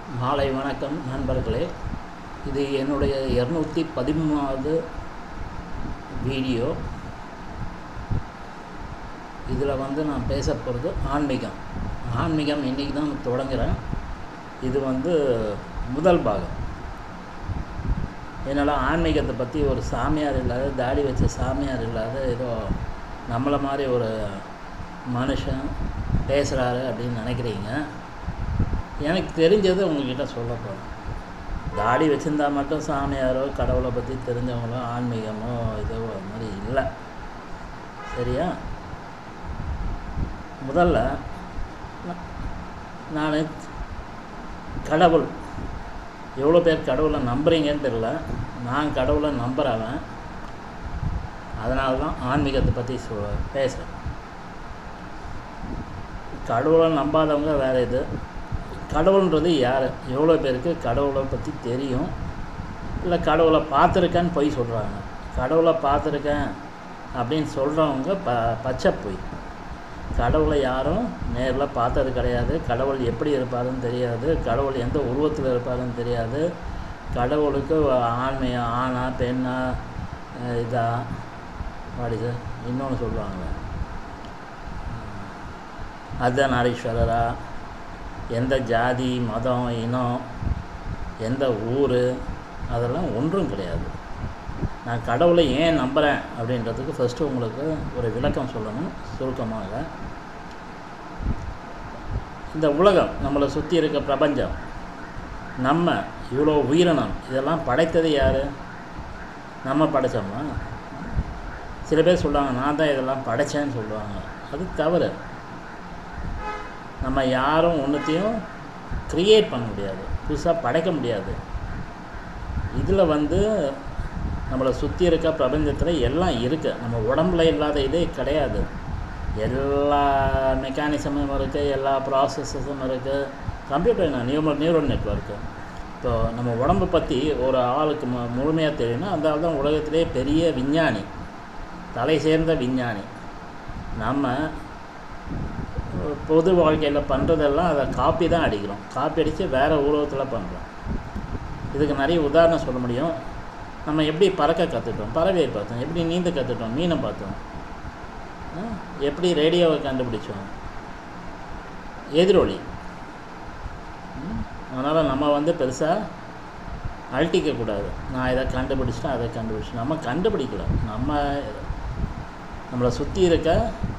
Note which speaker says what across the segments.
Speaker 1: மாலை வணக்கம் நண்பர்களே இது என்னுடைய இரநூத்தி பதிமூணாவது வீடியோ இதில் வந்து நான் பேச போகிறது ஆன்மீகம் ஆன்மீகம் இன்றைக்கி தான் தொடங்குகிறேன் இது வந்து முதல் பாகம் என்னால் ஆன்மீகத்தை பற்றி ஒரு சாமியார் இல்லாத தாடி வச்ச சாமியார் இல்லாத ஏதோ நம்மளை மாதிரி ஒரு மனுஷன் பேசுகிறாரு அப்படின்னு நினைக்கிறீங்க எனக்கு தெரிஞ்சதை உங்ககிட்ட சொல்ல போகிறேன் தாடி வச்சுருந்தா மட்டும் சாமியாரோ கடவுளை பற்றி தெரிஞ்சவங்களோ ஆன்மீகமோ இதோ அது மாதிரி இல்லை சரியா முதல்ல நான் கடவுள் எவ்வளோ பேர் கடவுளை நம்புறீங்கன்னு தெரில நான் கடவுளை நம்புகிறவன் அதனால தான் ஆன்மீகத்தை பற்றி சொ பேசுகிறேன் கடவுளை நம்பாதவங்க வேறு இது கடவுள்ன்றது யார் எவ்வளோ பேருக்கு கடவுளை பற்றி தெரியும் இல்லை கடவுளை பார்த்துருக்கேன்னு பொய் சொல்கிறாங்க கடவுளை பார்த்துருக்கேன் அப்படின்னு சொல்கிறவங்க ப பச்சை பொய் கடவுளை யாரும் நேரில் பார்த்தது கிடையாது கடவுள் எப்படி இருப்பாருன்னு தெரியாது கடவுள் எந்த உருவத்தில் இருப்பாருன்னு தெரியாது கடவுளுக்கு ஆண்மையா ஆணா பெண்ணா இதா வாடிது இன்னொன்று சொல்லுவாங்களே அர்த்தநாரீஸ்வரரா எந்த ஜாதி மதம் இனம் எந்த ஊர் அதெல்லாம் ஒன்றும் கிடையாது நான் கடவுளை ஏன் நம்புகிறேன் அப்படின்றதுக்கு ஃபஸ்ட்டு உங்களுக்கு ஒரு விளக்கம் சொல்லணும் சுருக்கமாக இந்த உலகம் நம்மளை சுற்றி இருக்க பிரபஞ்சம் நம்ம இவ்வளோ உயிரினம் இதெல்லாம் படைத்தது யார் நம்ம படைத்தோமா சில பேர் சொல்லுவாங்க நான் தான் இதெல்லாம் படைத்தேன்னு சொல்லுவாங்க அது தவறு நம்ம யாரும் ஒன்றுத்தையும் க்ரியேட் பண்ண முடியாது புதுசாக படைக்க முடியாது இதில் வந்து நம்மளை சுற்றி இருக்க பிரபஞ்சத்தில் எல்லாம் இருக்குது நம்ம உடம்புல இல்லாத இதே கிடையாது எல்லா மெக்கானிசமும் இருக்குது எல்லா ப்ராசஸஸும் இருக்குது கம்ப்யூட்டர் என்ன நியூமோ நியூரல் நெட்ஒர்க்கு இப்போ நம்ம உடம்பை பற்றி ஒரு ஆளுக்கு மு முழுமையாக தெரியும்னா அந்த ஆள் தான் உலகத்திலே பெரிய விஞ்ஞானி தலை சேர்ந்த விஞ்ஞானி நம்ம பொது வாழ்க்கையில் பண்ணுறதெல்லாம் அதை காப்பி தான் அடிக்கிறோம் காப்பி அடித்து வேறு உருவத்தில் பண்ணுறோம் இதுக்கு நிறைய உதாரணம் சொல்ல முடியும் நம்ம எப்படி பறக்க கற்றுட்டோம் பறவையை பார்த்தோம் எப்படி நீந்த கற்றுட்டோம் மீனை பார்த்தோம் எப்படி ரேடியோவை கண்டுபிடிச்சோம் எதிரொலி அதனால் நம்ம வந்து பெருசாக அழட்டிக்கக்கூடாது நான் இதை கண்டுபிடிச்சிட்டேன் அதை கண்டுபிடிச்சிட்டேன் நம்ம கண்டுபிடிக்கல நம்ம நம்மளை சுற்றி இருக்க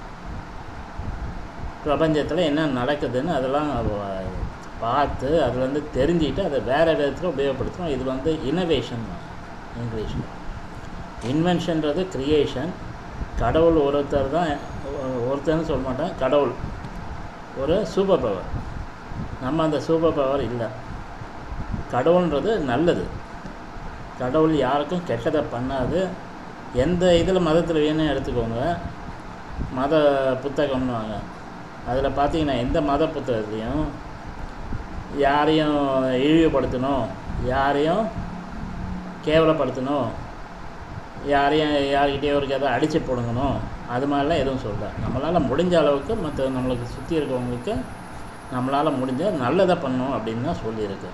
Speaker 1: பிரபஞ்சத்தில் என்ன நடக்குதுன்னு அதெல்லாம் பார்த்து அதுலேருந்து தெரிஞ்சுக்கிட்டு அதை வேறு விதத்தில் உபயோகப்படுத்துகிறோம் இது வந்து இனோவேஷன் இங்கிலீஷில் இன்வென்ஷன்றது க்ரியேஷன் கடவுள் ஒருத்தர் தான் ஒருத்தர்னு சொல்ல மாட்டேன் கடவுள் ஒரு சூப்பர் பவர் நம்ம அந்த சூப்பர் பவர் இல்லை கடவுள்ன்றது நல்லது கடவுள் யாருக்கும் கெட்டதை பண்ணாது எந்த இதில் மதத்தில் வேணும் எடுத்துக்கோங்க மத புத்தகம்னுவாங்க அதில் பார்த்தீங்கன்னா எந்த மத புத்தகத்துலேயும் யாரையும் இழிவுபடுத்தணும் யாரையும் கேவலப்படுத்தணும் யாரையும் யார்கிட்டயோ ஒரு எதை அடித்து போடுங்கணும் அது மாதிரிலாம் எதுவும் சொல்ல நம்மளால் முடிஞ்ச அளவுக்கு மற்ற நம்மளுக்கு சுற்றி இருக்கவங்களுக்கு நம்மளால் முடிஞ்ச நல்லதை பண்ணணும் அப்படின்னு தான் சொல்லியிருக்கு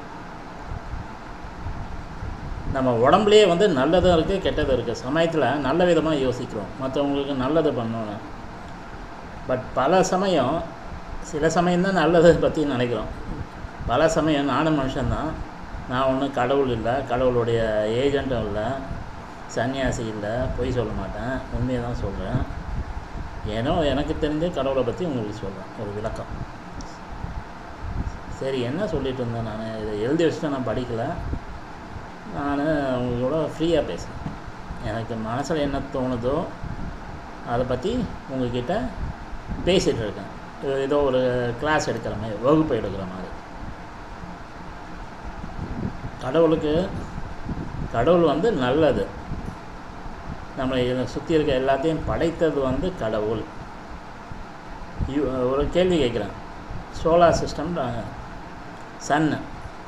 Speaker 1: நம்ம உடம்புலேயே வந்து நல்லதும் இருக்குது கெட்டதும் இருக்குது சமயத்தில் நல்ல விதமாக யோசிக்கிறோம் மற்றவங்களுக்கு நல்லது பண்ணணும் பட் பல சமயம் சில சமயம் தான் நல்லதை பற்றி நினைக்கிறோம் பல சமயம் நானும் மனுஷன்தான் நான் ஒன்றும் கடவுள் இல்லை கடவுளுடைய ஏஜெண்ட்டும் இல்லை சன்னியாசி இல்லை பொய் சொல்ல மாட்டேன் உண்மையை தான் சொல்கிறேன் ஏன்னோ எனக்கு தெரிஞ்ச கடவுளை பற்றி உங்களுக்கு சொல்கிறேன் ஒரு விளக்கம் சரி என்ன சொல்லிட்டு இருந்தேன் நான் இதை எழுதி வச்சுட்டு நான் படிக்கலை நான் உங்களோட ஃப்ரீயாக பேசுகிறேன் எனக்கு மனசில் என்ன தோணுதோ அதை பற்றி உங்ககிட்ட பேசிகிட்டு இருக்கேன் ஏதோ ஒரு கிளாஸ் எடுக்கிற மாதிரி வகுப்பு எடுக்கிற மாதிரி கடவுளுக்கு கடவுள் வந்து நல்லது நம்ம இதை சுற்றி இருக்க எல்லாத்தையும் படைத்தது வந்து கடவுள் ஒரு கேள்வி கேட்குறேன் சோலார் சிஸ்டம்ன்றாங்க சன்னு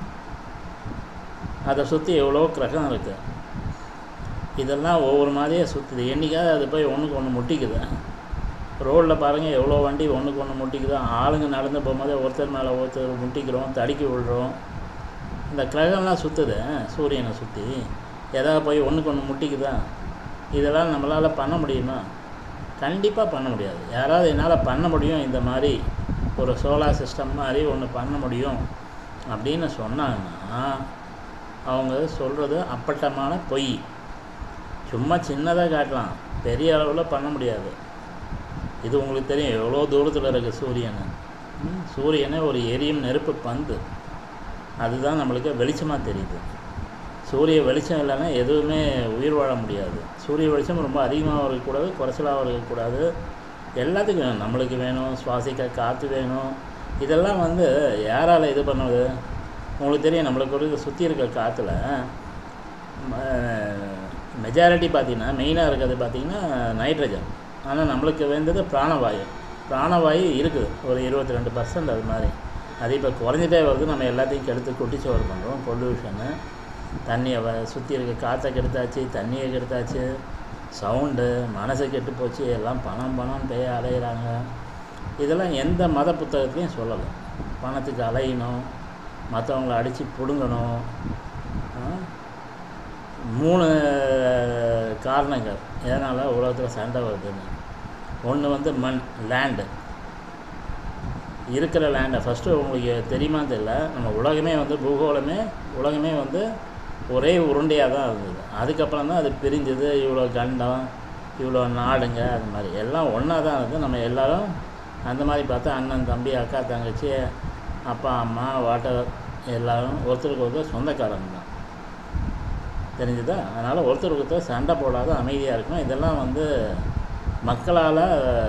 Speaker 1: அதை சுற்றி எவ்வளோ கிரகம் இருக்குது இதெல்லாம் ஒவ்வொரு மாதிரியே சுற்றுது என்றைக்காவது அது போய் ஒன்றுக்கு ஒன்று முட்டிக்குது ரோட்டில் பாருங்கள் எவ்வளோ வண்டி ஒன்றுக்கு ஒன்று முட்டிக்குது ஆளுங்க நடந்து போகும்போது ஒருத்தர் மேலே ஒருத்தர் முட்டிக்கிறோம் தடுக்கி விடுறோம் இந்த கிரகம்லாம் சுற்றுது சூரியனை சுற்றி எதாவது போய் ஒன்றுக்கு ஒன்று முட்டிக்குதா இதெல்லாம் நம்மளால் பண்ண முடியுமா கண்டிப்பாக பண்ண முடியாது யாராவது என்னால் பண்ண முடியும் இந்த மாதிரி ஒரு சோலார் சிஸ்டம் மாதிரி ஒன்று பண்ண முடியும் அப்படின்னு சொன்னாங்கன்னா அவங்க சொல்கிறது அப்பட்டமான பொய் சும்மா சின்னதாக காட்டலாம் பெரிய அளவில் பண்ண முடியாது இது உங்களுக்கு தெரியும் எவ்வளோ தூரத்தில் இருக்குது சூரியன் ம், சூரியனே ஒரு எரியும் நெருப்பு பந்து அதுதான் நம்மளுக்கு வெளிச்சமாக தெரியுது சூரிய வெளிச்சம் இல்லைன்னா எதுவுமே உயிர் வாழ முடியாது சூரிய வெளிச்சம் ரொம்ப அதிகமாக இருக்கக்கூடாது குறைச்சலாகவும் இருக்கக்கூடாது எல்லாத்துக்கும் வேணும் நம்மளுக்கு வேணும் சுவாசிக்க காற்று வேணும் இதெல்லாம் வந்து யாரால் இது பண்ணுவது உங்களுக்கு தெரியும் நம்மளுக்கு ஒரு சுற்றி இருக்க காற்றுல மெஜாரிட்டி பார்த்தீங்கன்னா மெயினாக இருக்கிறது பார்த்தீங்கன்னா நைட்ரஜன் ஆனால் நம்மளுக்கு வேண்டது பிராணவாயு பிராணவாயு இருக்குது ஒரு இருபத்தி ரெண்டு பர்சன்ட் அது மாதிரி அது இப்போ குறைஞ்சிட்டே வருது நம்ம எல்லாத்தையும் கெடுத்து குட்டிச்சோறு பண்ணுறோம் பொல்யூஷனு தண்ணியை வ சுற்றி இருக்க காற்றை கெடுத்தாச்சு தண்ணியை கெடுத்தாச்சு சவுண்டு மனசு கெட்டு போச்சு எல்லாம் பணம் பணம் பேய அலையிறாங்க இதெல்லாம் எந்த மத புத்தகத்துலையும் சொல்லலை பணத்துக்கு அலையணும் மற்றவங்கள அடித்து பிடுங்கணும் ஆ? மூணு காரணங்கள் எதனால் உலகத்தில் சண்டை வருதுன்னு ஒன்று வந்து மண் லேண்டு இருக்கிற லேண்டை ஃபஸ்ட்டு உங்களுக்கு தெரியுமான்னு தெரியல நம்ம உலகமே வந்து பூகோளமே உலகமே வந்து ஒரே உருண்டையாக தான் இருந்தது அதுக்கப்புறம் தான் அது பிரிஞ்சது இவ்வளோ கண்டம் இவ்வளோ நாடுங்க அது மாதிரி எல்லாம் ஒன்றா தான் இருக்குது நம்ம எல்லாரும் அந்த மாதிரி பார்த்தா அண்ணன் தம்பி அக்கா தங்கச்சி அப்பா அம்மா வாட்டர் எல்லாரும் ஒருத்தருக்கு ஒருத்தர் சொந்தக்காரங்க தான் தெரிஞ்சுதா அதனால் ஒருத்தருக்கு ஒருத்தர் சண்டை போடாத அமைதியாக இருக்கணும் இதெல்லாம் வந்து மக்களால்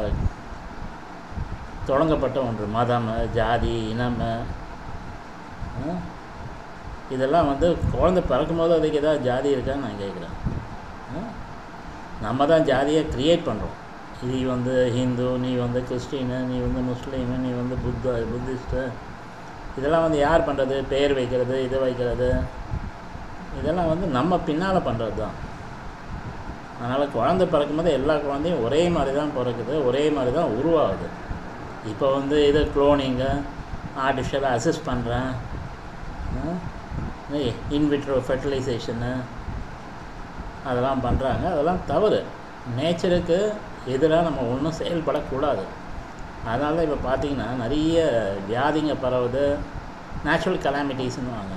Speaker 1: தொடங்கப்பட்ட ஒன்று மதம் ஜாதி இனம் ஆ? இதெல்லாம் வந்து குழந்தை பிறக்கும்போது அதுக்கு ஏதாவது ஜாதி இருக்கான்னு நான் கேட்குறேன் ஆ? நம்ம தான் ஜாதியை க்ரியேட் பண்ணுறோம் நீ வந்து ஹிந்து நீ வந்து கிறிஸ்டினு நீ வந்து முஸ்லீமு நீ வந்து புத்த புத்திஸ்ட்டு இதெல்லாம் வந்து யார் பண்ணுறது பேர் வைக்கிறது இது வைக்கிறது இதெல்லாம் வந்து நம்ம பின்னால் பண்ணுறது தான் அதனால் குழந்தை பிறக்கும்போது எல்லா குழந்தையும் ஒரே மாதிரி தான் பிறக்குது ஒரே மாதிரி தான் உருவாகுது இப்போ வந்து இது குளோனிங்கு ஆர்டிஃபிஷியலாக அசிஸ்ட் பண்ணுறேன் இன்விட்ரோ ஃபெர்டிலைசேஷனு அதெல்லாம் பண்ணுறாங்க அதெல்லாம் தவறு நேச்சருக்கு எதிராக நம்ம ஒன்றும் செயல்படக்கூடாது அதனால இப்போ பார்த்தீங்கன்னா நிறைய வியாதிங்க பரவுது நேச்சுரல் கலாமிட்டிஸ்னு வாங்க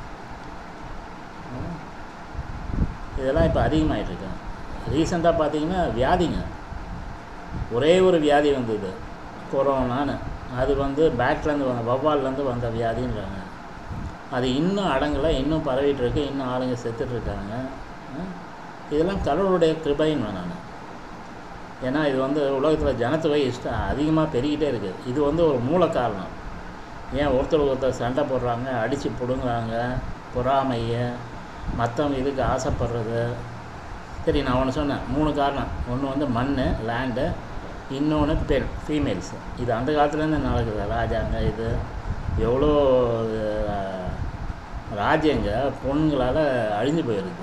Speaker 1: இதெல்லாம் இப்போ அதிகமாகிட்டு இருக்கு ரீசெண்டாக பார்த்தீங்கன்னா வியாதிங்க ஒரே ஒரு வியாதி வந்தது கொரோனான்னு அது வந்து பேட்லேருந்து வந்த வவ்வால்லேருந்து வந்த வியாதின்றாங்க அது இன்னும் அடங்கலை இன்னும் பரவிட்டு இருக்கு இன்னும் ஆளுங்க செத்துட்டு இருக்காங்க ஆ? இதெல்லாம் கடவுளுடைய கிருபைன்னு நான் ஏன்னா இது வந்து உலகத்தில் ஜனத்தொகை இஷ்டம் அதிகமாக பெருகிட்டே இருக்குது இது வந்து ஒரு மூல காரணம் ஏன் ஒருத்தர் ஒருத்தர் சண்டை போடுறாங்க அடித்து பிடுங்குறாங்க பொறாமையை மற்றவங்க இதுக்கு ஆசைப்படுறது சரி நான் ஒன்று சொன்னேன் மூணு காரணம் ஒன்று வந்து மண் லேண்டு இன்னொன்று பெண் ஃபீமேல்ஸ் இது அந்த காலத்துலேருந்து நடக்குது ராஜாங்க இது எவ்வளோ அஹ், ராஜ்யங்க பொண்ணுங்களால் அழிஞ்சு போயிருக்கு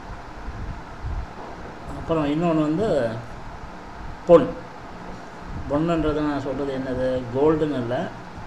Speaker 1: அப்புறம் இன்னொன்று வந்து பொன் பொண்ணுன்றது நான் சொல்கிறது என்னது கோல்டுன்னு இல்லை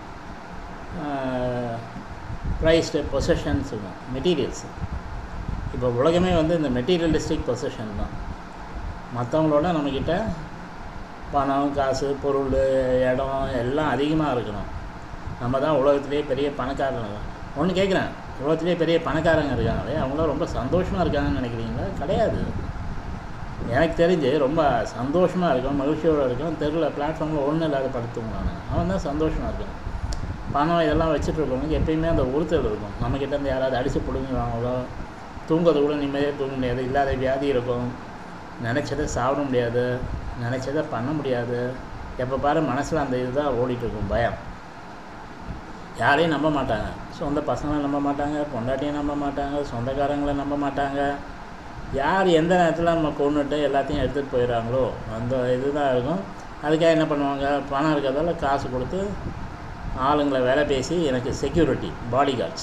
Speaker 1: ப்ரைஸ்டு பொசஷன்ஸ் மெட்டீரியல்ஸ் இப்போ உலகமே வந்து இந்த மெட்டீரியலிஸ்டிக் பொசஷன் தான் மற்றவங்களோட நம்மக்கிட்ட பணம் காசு பொருள் இடம் எல்லாம் அதிகமாக இருக்கணும் நம்ம தான் உலகத்திலேயே பெரிய பணக்காரங்க ஒன்று கேட்குறேன் உலகத்திலேயே பெரிய பணக்காரங்க இருக்காங்களே அவங்களாம் ரொம்ப சந்தோஷமாக இருக்காங்கன்னு நினைக்கிறீங்களா கிடையாது எனக்கு தெரிஞ்சு ரொம்ப சந்தோஷமாக இருக்கும் மகிழ்ச்சியோடு இருக்கும் தெருவில் பிளாட்ஃபார்மில் ஒன்றும் இல்லாத படுத்துவாங்க அவன் தான் சந்தோஷமாக இருக்கான் பணம் இதெல்லாம் வச்சுட்டு இருக்கவங்களுக்கு எப்பயுமே அந்த உறுத்தல் இருக்கும் நம்மக்கிட்ட இருந்து யாராவது அடித்து பிடுங்குவாங்களோ தூங்குறது கூட நிம்மதியாக தூங்க முடியாது இல்லாத வியாதி இருக்கும் நினச்சதை சாப்பிட முடியாது நினச்சதை பண்ண முடியாது எப்போ பாரு மனசில் அந்த இதுதான் ஓடிட்டு இருக்கும் பயம் யாரையும் நம்ப மாட்டாங்க சொந்த பசங்களை நம்ப மாட்டாங்க பொண்டாட்டியை நம்ப மாட்டாங்க சொந்தக்காரங்களை நம்ப மாட்டாங்க யார் எந்த நேரத்தில் நம்ம கொண்டுட்டு எல்லாத்தையும் எடுத்துகிட்டு போயிடுறாங்களோ அந்த இதுதான் இருக்கும் அதுக்காக என்ன பண்ணுவாங்க பணம் இருக்கிறதால காசு கொடுத்து ஆளுங்களை வேலை பேசி எனக்கு செக்யூரிட்டி பாடி கார்ட்ஸ்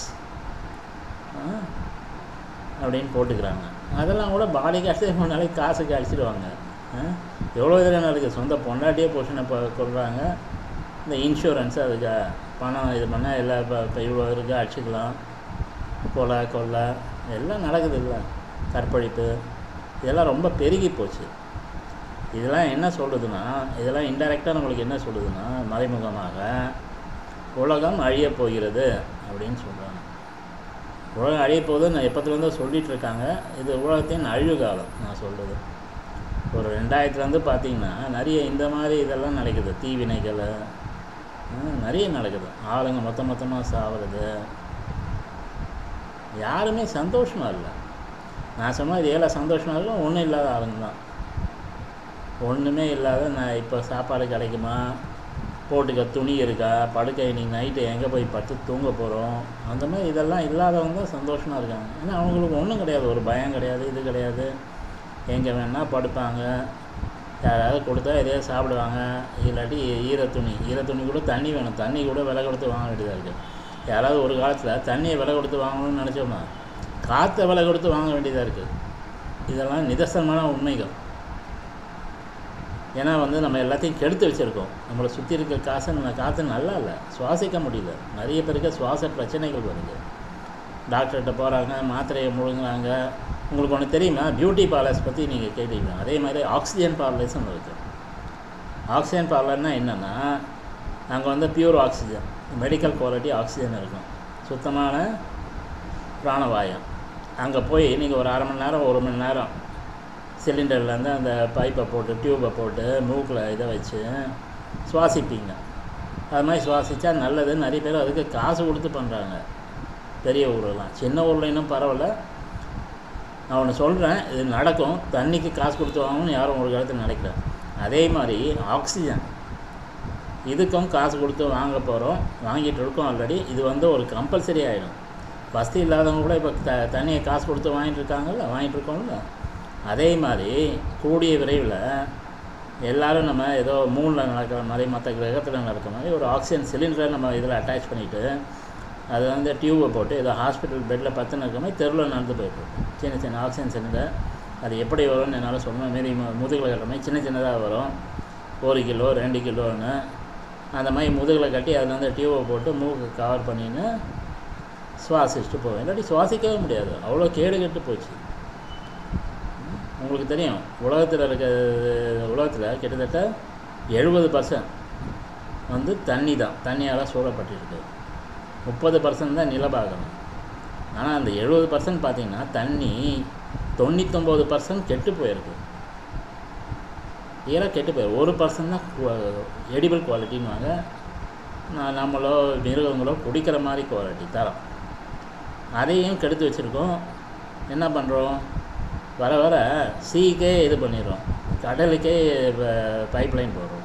Speaker 1: அப்படின்னு போட்டுக்கிறாங்க அதெல்லாம் கூட பாடி கார்ட்ஸே மூணு நாளைக்கு காசுக்கு அடிச்சிடுவாங்க ஆ? எவ்வளோ இதில் நடக்குது சொந்த பொண்டாட்டியே போஷனை இப்போ கொள்கிறாங்க இந்த இன்சூரன்ஸ் அதுக்கு பணம் இது பண்ணால் எல்லா இப்போ இப்போ இவ்வளோ இருக்குது அடிச்சுக்கலாம் கொலை கொள்ளை எல்லாம் நடக்குது இல்லை கற்பழிப்பு இதெல்லாம் ரொம்ப பெருகி போச்சு இதெல்லாம் என்ன சொல்லுதுன்னா இதெல்லாம் இன்டெரக்டாக நம்மளுக்கு என்ன சொல்லுதுன்னா மறைமுகமாக உலகம் அழியப் போகிறது அப்படின்னு சொல்கிறாங்க உலகம் அழியப் போகுதுன்னு எப்போத்துலேருந்தோ சொல்லிகிட்டு இருக்காங்க இது உலகத்தின் அழிவு காலம் நான் சொல்கிறது ஒரு ரெண்டாயிரத்துலேருந்து பார்த்தீங்கன்னா நிறைய இந்த மாதிரி இதெல்லாம் நடக்குது தீவினைகள் ஹம், நிறைய நடக்குது ஆளுங்க மொத்த மொத்தமாக சாவறது யாருமே சந்தோஷமாக இல்லை நான் சொன்னால் இது ஏழை சந்தோஷமாக இருக்கும் ஒன்றும் இல்லாத ஆளுங்க தான் ஒன்றுமே இல்லாத நான் இப்போ சாப்பாடு கிடைக்குமா போட்டுக்க துணி இருக்கா படுக்க இன்னைக்கு நைட்டு எங்கே போய் படுத்து தூங்க போகிறோம் அந்த மாதிரி இதெல்லாம் இல்லாதவங்க தான் சந்தோஷமாக இருக்காங்க ஏன்னா அவங்களுக்கு ஒன்றும் கிடையாது ஒரு பயம் கிடையாது இது கிடையாது எங்கே வேணால் படுப்பாங்க யாராவது கொடுத்தா எதையாவது சாப்பிடுவாங்க இல்லாட்டி ஈர துணி ஈர துணி கூட தண்ணி வேணும் தண்ணி கூட விலை கொடுத்து வாங்க வேண்டியதாக இருக்குது யாராவது ஒரு காலத்தில் தண்ணியை விலை கொடுத்து வாங்கணும்னு நினச்சோம்னா காற்றை விலை கொடுத்து வாங்க வேண்டியதாக இருக்குது இதெல்லாம் நிதர்சனமான உண்மைகள் ஏன்னா வந்து நம்ம எல்லாத்தையும் கெடுத்து வச்சுருக்கோம் நம்மளை சுற்றி இருக்க காசு நம்ம காற்று நல்லா இல்லை சுவாசிக்க முடியல நிறைய பேருக்கு சுவாச பிரச்சனைகள் வருது டாக்டர்கிட்ட போகிறாங்க மாத்திரையை முழுங்குறாங்க உங்களுக்கு ஒன்று தெரியுமா பியூட்டி பார்லர்ஸ் பற்றி நீங்கள் கேட்டீங்க அதே மாதிரி ஆக்சிஜன் பார்லர்ஸ்னு இருக்குது ஆக்சிஜன் பார்லர்னா என்னென்னா அங்கே வந்து pure oxygen medical quality oxygen இருக்கும் சுத்தமான பிராணவாயம் அங்கே போய் நீங்கள் ஒரு அரை மணி நேரம் ஒரு மணி நேரம் சிலிண்டர்லேருந்து அந்த பைப்பை போட்டு டியூப்பை போட்டு மூக்கில் இதை வச்சு சுவாசிப்பீங்க அது மாதிரி சுவாசித்தா நல்லது நிறைய பேர் அதுக்கு காசு கொடுத்து பண்ணுறாங்க பெரிய ஊரெல்லாம் சின்ன ஊரில் இன்னும் பரவாயில்ல நான் ஒன்று சொல்கிறேன் இது நடக்கும் தண்ணிக்கு காசு கொடுத்து வாங்கணும்னு யாரும் ஒரு காலத்தில் நினைக்கிறேன் அதே மாதிரி ஆக்சிஜன் இதுக்கும் காசு கொடுத்து வாங்க போகிறோம் வாங்கிட்டு இருக்கோம் ஆல்ரெடி இது வந்து ஒரு கம்பல்சரி ஆகிடும் வசதி இல்லாதவங்க கூட இப்போ த தண்ணியை காசு கொடுத்து வாங்கிட்டு இருக்காங்கல்ல வாங்கிட்டு இருக்கோம்ல அதே மாதிரி கூடிய விரைவில் எல்லாரும் நம்ம ஏதோ மூணில் நடக்கிற மாதிரி மற்ற கிரகத்தில் நடக்கிற மாதிரி ஒரு ஆக்சிஜன் சிலிண்டரை நம்ம இதில் அட்டாச் பண்ணிவிட்டு அது வந்து டியூப்பை போட்டு ஏதோ ஹாஸ்பிட்டல் பெட்டில் பத்துன்னு இருக்கிற மாதிரி தெருவில் நடந்து போயிட்டுருக்கும் சின்ன சின்ன ஆக்சிஜன் சிலிண்டர் அது எப்படி வரும்னு என்னால் சொல்லணும் மாரி மு முதுகில் கட்டுற மாதிரி சின்ன சின்னதாக வரும் ஒரு கிலோ ரெண்டு கிலோன்னு அந்த மாதிரி முதுகில் கட்டி அதில் வந்து டியூப்பை போட்டு மூக்கு கவர் பண்ணின்னு சுவாசிச்சுட்டு போவேன் இல்லாட்டி சுவாசிக்கவே முடியாது அவ்வளோ கேடு கெட்டு போச்சு உங்களுக்கு தெரியும் உலகத்தில் இருக்க உலகத்தில் கிட்டத்தட்ட எழுபது பர்சன்ட் வந்து தண்ணி தான் தண்ணியால் சூழப்பட்டிருக்கு முப்பது பர்சன்ட் தான் நிலபாகம் ஆனால் அந்த எழுபது பர்சன்ட் பார்த்தீங்கன்னா தண்ணி தொண்ணூத்தொம்பது பர்சன்ட் கெட்டு போயிருக்கு ஈராக கெட்டு போயிருக்கு ஒரு பர்சன்ட் தான் எடிபிள் குவாலிட்டின்னுவாங்க நான் நம்மளோ மிருகங்களோ குடிக்கிற மாதிரி குவாலிட்டி தரம் அதையும் கெடுத்து வச்சுருக்கோம் என்ன பண்ணுறோம் வர வர சீக்கே இது பண்ணிடுறோம் கடலுக்கே பைப் லைன் போடுறோம்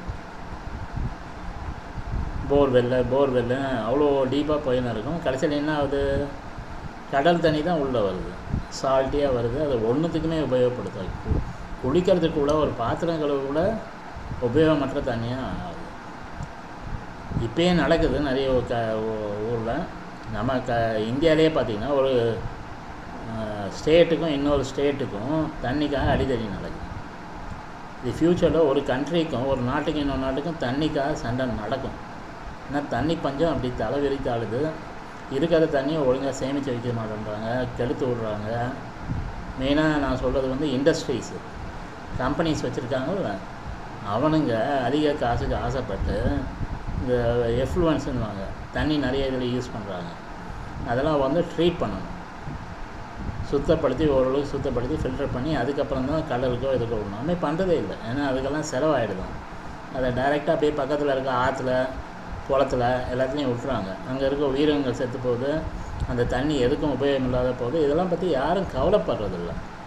Speaker 1: போர்வெல்ல போர்வெல்லு அவ்வளோ டீப்பாக போயின்னு இருக்கும் கடைசியில் என்ன ஆகுது கடல் தண்ணி தான் உள்ளே வருது சால்ட்டியாக வருது அது ஒன்றுத்துக்குமே உபயோகப்படுத்தாது கு- குளிக்கிறதுக்கு கூட ஒரு பாத்திரம் கழுவு கூட உபயோகமற்ற தண்ணியாக ஆகுது இப்பயே நடக்குது நிறைய க ஊரில் நம்ம க இந்தியாவிலே பார்த்தீங்கன்னா ஒரு ஸ்டேட்டுக்கும் இன்னொரு ஸ்டேட்டுக்கும் தண்ணிக்காக அடிதடி நடக்குது இது ஃப்யூச்சரில் ஒரு கண்ட்ரிக்கும் ஒரு நாட்டுக்கும் இன்னொரு நாட்டுக்கும் தண்ணிக்காக சண்டை நடக்கும் ஏன்னா தண்ணி பஞ்சம் அப்படி தலை விரித்தாளுது இருக்கிற தண்ணியை ஒழுங்காக சேமித்து வைக்க மாட்டேன்றாங்க கெடுத்து விட்றாங்க மெயினாக நான் சொல்கிறது வந்து இண்டஸ்ட்ரீஸு கம்பெனிஸ் வச்சுருக்காங்கல்ல அவனுங்க அதிக காசுக்கு ஆசைப்பட்டு இந்த எஃப்ளூவன்ஸுன்னுவாங்க தண்ணி நிறைய இதில் யூஸ் பண்ணுறாங்க அதெல்லாம் வந்து ட்ரீட் பண்ணணும் சுத்தப்படுத்தி ஓரளவுக்கு சுத்தப்படுத்தி ஃபில்டர் பண்ணி அதுக்கப்புறம் தான் கடலுக்கோ இதுக்கோ விடணும் அதுமாதிரி பண்ணுறதே இல்லை ஏன்னா அதுக்கெல்லாம் செலவாயிடுதும் அதை டைரெக்டாக அப்படியே பக்கத்தில் இருக்க ஆற்றுல குளத்துல எல்லாத்துலேயும் விட்டுறாங்க அங்கே இருக்க உயிரினங்கள் செத்து போகுது அந்த தண்ணி எதுக்கும் உபயோகம் இல்லாத போகுது இதெல்லாம் பற்றி யாரும் கவலைப்படுறதில்ல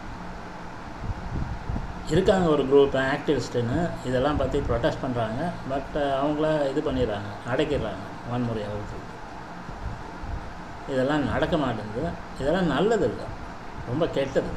Speaker 1: இருக்காங்க ஒரு குரூப் ஆக்டிவிஸ்ட்டுன்னு இதெல்லாம் பற்றி ப்ரொட்டஸ்ட் பண்ணுறாங்க பட் அவங்கள இது பண்ணிடுறாங்க அடைக்கிடுறாங்க வன்முறை அளவுக்கு இதெல்லாம் நடக்க மாட்டேங்குது இதெல்லாம் நல்லது இல்லை ரொம்ப கெட்டது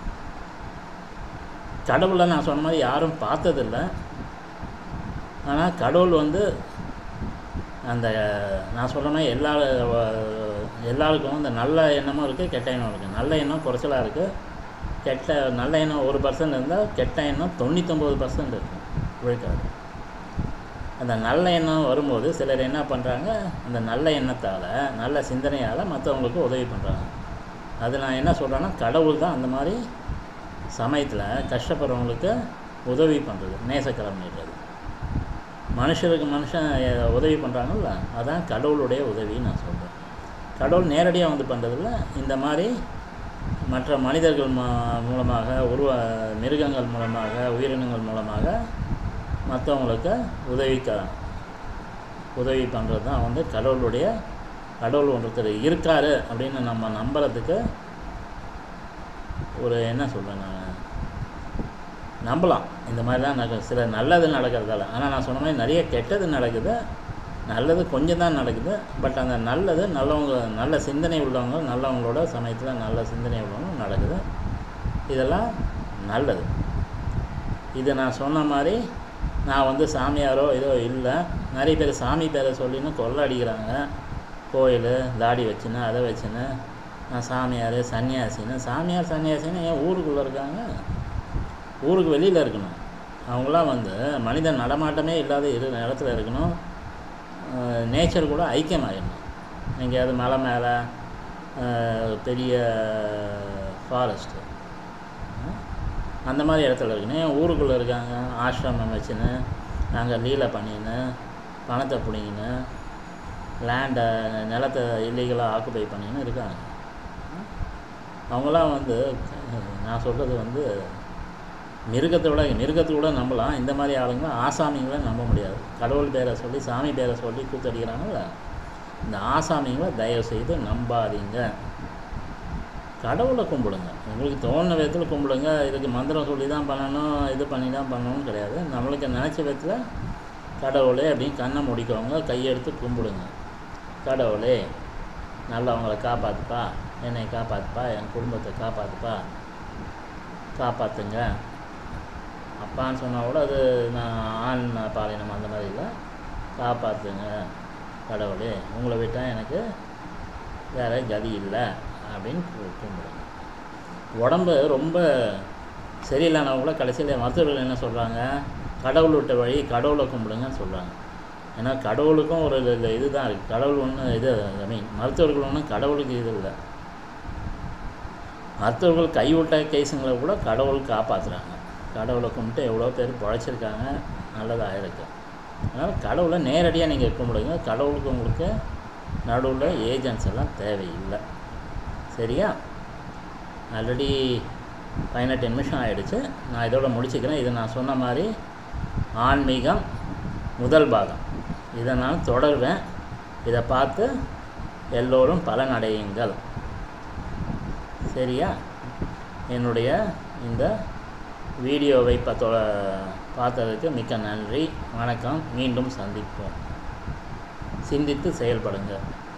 Speaker 1: கடவுளை நான் சொன்ன மாதிரி யாரும் பார்த்ததில்ல ஆனால் கடவுள் வந்து அந்த நான் சொல்கிற மாதிரி எல்லா எல்லாருக்கும் இந்த நல்ல எண்ணமும் இருக்குது கெட்ட எண்ணம் இருக்குது நல்ல எண்ணம் குறைச்சலாக இருக்குது கெட்ட நல்ல எண்ணம் ஒரு பர்சன்ட் இருந்தால் கெட்ட எண்ணம் தொண்ணூத்தொம்பது பர்சன்ட் இருக்கும் விழுக்காடு அந்த நல்ல எண்ணம் வரும்போது சிலர் என்ன பண்ணுறாங்க அந்த நல்ல எண்ணத்தால் நல்ல சிந்தனையால் மற்றவங்களுக்கு உதவி பண்ணுறாங்க அது நான் என்ன சொல்கிறேன்னா கடவுள் தான் அந்த மாதிரி சமயத்தில் கஷ்டப்படுறவங்களுக்கு உதவி பண்ணுறது நேசக்கரம் நீட்டுறது மனுஷருக்கு மனுஷன் எ- உதவி பண்ணுறாங்கல்ல அதான் கடவுளுடைய உதவின்னு நான் சொல்கிறேன் கடவுள் நேரடியாக வந்து பண்ணுறதில்ல இந்த மாதிரி மற்ற மனிதர்கள் ம மூலமாக உருவ மிருகங்கள் மூலமாக உயிரினங்கள் மூலமாக மற்றவங்களுக்கு உதவிக்க உதவி பண்ணுறது தான் வந்து கடவுளுடைய கடவுள் ஒருத்தர் இருக்காரு அப்படின்னு நம்ம நம்புறதுக்கு ஒரு என்ன சொல்கிறேன் நான் நம்பலாம் இந்த மாதிரிலாம் நடக்கும் சில நல்லது நடக்கிறதால ஆனால் நான் சொன்ன மாதிரி நிறைய கெட்டது நடக்குது நல்லது கொஞ்சம் தான் நடக்குது பட் அந்த நல்லது நல்லவங்க நல்ல சிந்தனை உள்ளவங்க நல்லவங்களோட சமயத்தில் நல்ல சிந்தனை உள்ளவங்க நடக்குது இதெல்லாம் நல்லது இது நான் சொன்ன மாதிரி நான் வந்து சாமியாரோ ஏதோ இல்லை நிறைய பேர் சாமி பேரை சொல்லின்னு கொள்ளை அடிக்கிறாங்க கோயில் தாடி வச்சுன்னு அதை வச்சுன்னு நான் சாமியார் சன்னியாசின்னு சாமியார் சன்னியாசின்னு ஏன் ஊருக்குள்ளே இருக்காங்க ஊருக்கு வெளியில் இருக்கணும் அவங்களாம் வந்து மனித நடமாட்டமே இல்லாத இரு இடத்துல இருக்கணும் நேச்சர் கூட ஐக்கியமாயிடணும் எங்கேயாவது மலை மேலே பெரிய ஃபாரஸ்ட்டு அந்த மாதிரி இடத்துல இருக்கணும் ஏன் ஊருக்குள்ளே இருக்காங்க ஆசிரமம் வச்சுன்னு நாங்கள் லீலை பண்ணின்னு பணத்தை பிடிங்கின்னு லேண்டை நிலத்தை இல்லீகலாக ஆக்குபை பண்ணின்னு இருக்காங்க அவங்களாம் வந்து நான் சொல்கிறது வந்து மிருகத்தை விட மிருகத்தை கூட நம்பலாம் இந்த மாதிரி ஆளுங்க ஆசாமிங்களை நம்ப முடியாது கடவுள் பேரை சொல்லி சாமி பேரை சொல்லி கூத்தடிக்கிறாங்கல்ல இந்த ஆசாமிங்களை தயவு செய்து நம்பாதீங்க கடவுளை கும்பிடுங்க உங்களுக்கு தோணுன விதத்தில் கும்பிடுங்க இதுக்கு மந்திரம் சொல்லி தான் பண்ணணும் இது பண்ணி தான் பண்ணணும்னு கிடையாது நம்மளுக்கு நினச்ச விதத்தில் கடவுளே அப்படின்னு கண்ணை முடிக்கவங்க கையெடுத்து கும்பிடுங்க கடவுளே நல்லவங்களை காப்பாற்றுப்பா என்னை காப்பாற்றுப்பா என் குடும்பத்தை காப்பாற்றுப்பா காப்பாற்றுங்க அப்பான்னு சொன்னால் கூட அது நான் ஆண் பாலினம் அந்த மாதிரி இல்லை காப்பாற்றுங்க கடவுளே உங்களை விட்டால் எனக்கு வேறு கதி இல்லை அப்படின்னு கு- கும்பிடுங்க உடம்பு ரொம்ப சரியில்லாதவங்க கூட கடைசியில் மருத்துவர்கள் என்ன சொல்கிறாங்க கடவுள் விட்ட வழி கடவுளை கும்பிடுங்கன்னு சொல்கிறாங்க ஏன்னா கடவுளுக்கும் ஒரு இது இதுதான் இருக்குது கடவுள் ஒன்று இது ஐ மீன் மருத்துவர்கள் ஒன்றும் கடவுளுக்கு இது இல்லை மருத்துவர்கள் கைவிட்ட கேஸுங்களை கூட கடவுள் காப்பாற்றுறாங்க கடவுளை கும்பிட்டு எவ்வளோ பேர் பிழைச்சிருக்காங்க நல்லதாக இருக்கு அதனால் கடவுளை நேரடியாக நீங்கள் கும்பிடுங்க கடவுளுக்கு உங்களுக்கு நடுவில் ஏஜென்ட்ஸ் எல்லாம் தேவையில்லை சரியா ஆல்ரெடி பதினெட்டு நிமிஷம் ஆயிடுச்சு நான் இதோட முடிச்சுக்கிறேன் இது நான் சொன்ன மாதிரி ஆன்மீகம் முதல் பாகம் இதை நான் தொடர்வேன் இதை பார்த்து எல்லோரும் பலனடையுங்கள் சரியா என்னுடைய இந்த வீடியோவை பத்தோ பார்த்ததுக்கு மிக்க நன்றி வணக்கம் மீண்டும் சந்திப்போம் சிந்தித்து செயல்படுங்க